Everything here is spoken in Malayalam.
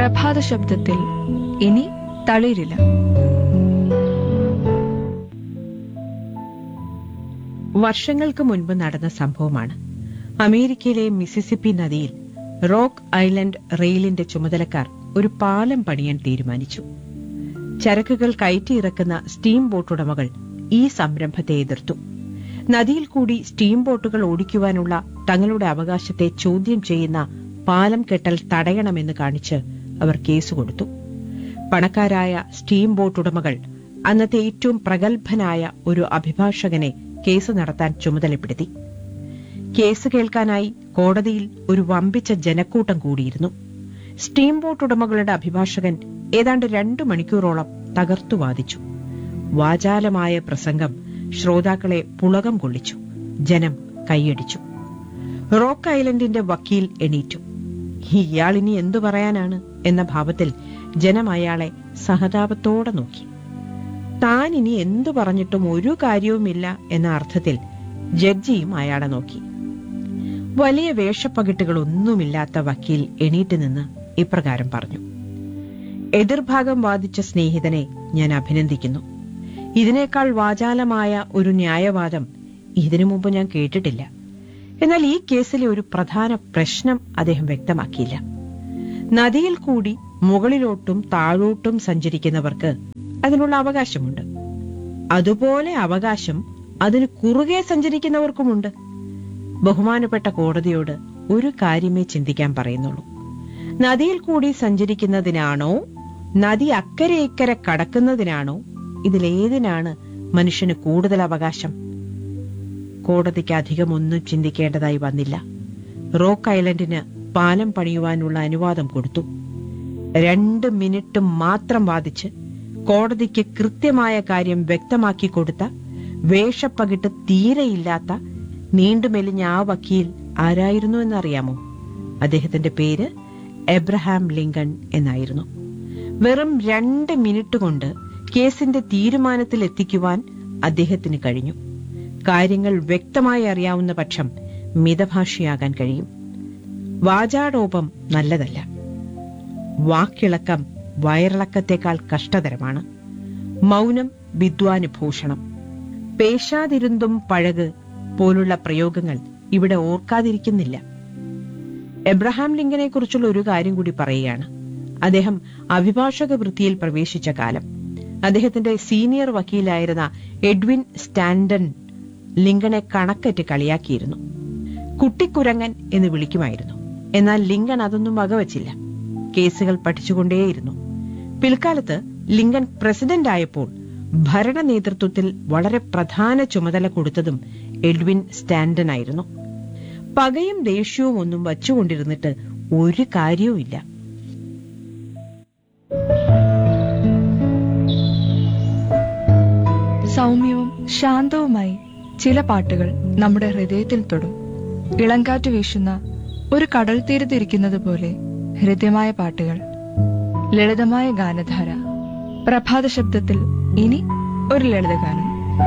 പ്രഭാത ശബ്ദത്തിൽ ഇനി തളിരില്ല വർഷങ്ങൾക്ക് മുൻപ് നടന്ന സംഭവമാണ് അമേരിക്കയിലെ മിസിസിപ്പി നദിയിൽ റോക്ക് ഐലൻഡ് റെയിലിന്റെ ചുമതലക്കാർ ഒരു പാലം പണിയാൻ തീരുമാനിച്ചു ചരക്കുകൾ കയറ്റിയിറക്കുന്ന സ്റ്റീം ബോട്ട് ഉടമകൾ ഈ സംരംഭത്തെ എതിർത്തു നദിയിൽ കൂടി സ്റ്റീം ബോട്ടുകൾ ഓടിക്കുവാനുള്ള തങ്ങളുടെ അവകാശത്തെ ചോദ്യം ചെയ്യുന്ന പാലം കെട്ടൽ തടയണമെന്ന് കാണിച്ച് അവർ കേസ് കൊടുത്തു പണക്കാരായ സ്റ്റീം ബോട്ട് ഉടമകൾ അന്നത്തെ ഏറ്റവും പ്രഗത്ഭനായ ഒരു അഭിഭാഷകനെ കേസ് നടത്താൻ ചുമതലപ്പെടുത്തി കേസ് കേൾക്കാനായി കോടതിയിൽ ഒരു വമ്പിച്ച ജനക്കൂട്ടം കൂടിയിരുന്നു സ്റ്റീം ബോട്ട് ഉടമകളുടെ അഭിഭാഷകൻ ഏതാണ്ട് രണ്ടു മണിക്കൂറോളം തകർത്തു വാദിച്ചു വാചാലമായ പ്രസംഗം ശ്രോതാക്കളെ പുളകം കൊള്ളിച്ചു ജനം കൈയടിച്ചു റോക്ക് ഐലൻഡിന്റെ വക്കീൽ എണീറ്റു ഇയാളിനി എന്തു പറയാനാണ് എന്ന ഭാവത്തിൽ ജനം അയാളെ സഹതാപത്തോടെ നോക്കി താൻ ഇനി എന്തു പറഞ്ഞിട്ടും ഒരു കാര്യവുമില്ല എന്ന അർത്ഥത്തിൽ ജഡ്ജിയും അയാളെ നോക്കി വലിയ വേഷപ്പകിട്ടുകളൊന്നുമില്ലാത്ത വക്കീൽ എണീറ്റ് നിന്ന് ഇപ്രകാരം പറഞ്ഞു എതിർഭാഗം വാദിച്ച സ്നേഹിതനെ ഞാൻ അഭിനന്ദിക്കുന്നു ഇതിനേക്കാൾ വാചാലമായ ഒരു ന്യായവാദം ഇതിനു മുമ്പ് ഞാൻ കേട്ടിട്ടില്ല എന്നാൽ ഈ കേസിലെ ഒരു പ്രധാന പ്രശ്നം അദ്ദേഹം വ്യക്തമാക്കിയില്ല നദിയിൽ കൂടി മുകളിലോട്ടും താഴോട്ടും സഞ്ചരിക്കുന്നവർക്ക് അതിനുള്ള അവകാശമുണ്ട് അതുപോലെ അവകാശം അതിന് കുറുകെ സഞ്ചരിക്കുന്നവർക്കുമുണ്ട് ബഹുമാനപ്പെട്ട കോടതിയോട് ഒരു കാര്യമേ ചിന്തിക്കാൻ പറയുന്നുള്ളൂ നദിയിൽ കൂടി സഞ്ചരിക്കുന്നതിനാണോ നദി അക്കരെ ഇക്കരെ കടക്കുന്നതിനാണോ ഇതിലേതിനാണ് മനുഷ്യന് കൂടുതൽ അവകാശം കോടതിക്ക് അധികം ഒന്നും ചിന്തിക്കേണ്ടതായി വന്നില്ല റോക്ക് ഐലൻഡിന് പാലം പണിയുവാനുള്ള അനുവാദം കൊടുത്തു രണ്ട് മിനിറ്റ് മാത്രം വാദിച്ച് കോടതിക്ക് കൃത്യമായ കാര്യം വ്യക്തമാക്കി കൊടുത്ത വേഷപ്പകിട്ട് തീരെയില്ലാത്ത നീണ്ടുമെലിഞ്ഞ ആ വക്കീൽ ആരായിരുന്നു എന്നറിയാമോ അദ്ദേഹത്തിന്റെ പേര് എബ്രഹാം ലിങ്കൺ എന്നായിരുന്നു വെറും രണ്ട് മിനിറ്റ് കൊണ്ട് കേസിന്റെ തീരുമാനത്തിൽ എത്തിക്കുവാൻ അദ്ദേഹത്തിന് കഴിഞ്ഞു കാര്യങ്ങൾ വ്യക്തമായി അറിയാവുന്ന പക്ഷം മിതഭാഷയാകാൻ കഴിയും വാചാടോപം നല്ലതല്ല വാക്കിളക്കം വയറിളക്കത്തേക്കാൾ കഷ്ടതരമാണ് മൗനം വിദ്വാനുഭൂഷണം പേശാതിരുന്തും പഴക് പോലുള്ള പ്രയോഗങ്ങൾ ഇവിടെ ഓർക്കാതിരിക്കുന്നില്ല എബ്രഹാം ലിങ്കനെ കുറിച്ചുള്ള ഒരു കാര്യം കൂടി പറയുകയാണ് അദ്ദേഹം അഭിഭാഷക വൃത്തിയിൽ പ്രവേശിച്ച കാലം അദ്ദേഹത്തിന്റെ സീനിയർ വക്കീലായിരുന്ന എഡ്വിൻ സ്റ്റാൻഡൺ ലിങ്കണെ കണക്കറ്റ് കളിയാക്കിയിരുന്നു കുട്ടിക്കുരങ്ങൻ എന്ന് വിളിക്കുമായിരുന്നു എന്നാൽ ലിങ്കൺ അതൊന്നും വകവച്ചില്ല കേസുകൾ പഠിച്ചുകൊണ്ടേയിരുന്നു പിൽക്കാലത്ത് ലിങ്കൺ പ്രസിഡന്റ് ആയപ്പോൾ ഭരണ നേതൃത്വത്തിൽ വളരെ പ്രധാന ചുമതല കൊടുത്തതും എഡ്വിൻ സ്റ്റാൻഡൺ ആയിരുന്നു പകയും ദേഷ്യവും ഒന്നും വച്ചുകൊണ്ടിരുന്നിട്ട് ഒരു കാര്യവുമില്ല സൗമ്യവും ശാന്തവുമായി ചില പാട്ടുകൾ നമ്മുടെ ഹൃദയത്തിൽ തൊടും ഇളങ്കാറ്റ് വീശുന്ന ഒരു കടൽ തീരത്തിരിക്കുന്നത് പോലെ ഹൃദ്യമായ പാട്ടുകൾ ലളിതമായ ഗാനധാര പ്രഭാത ശബ്ദത്തിൽ ഇനി ഒരു ലളിതഗാനം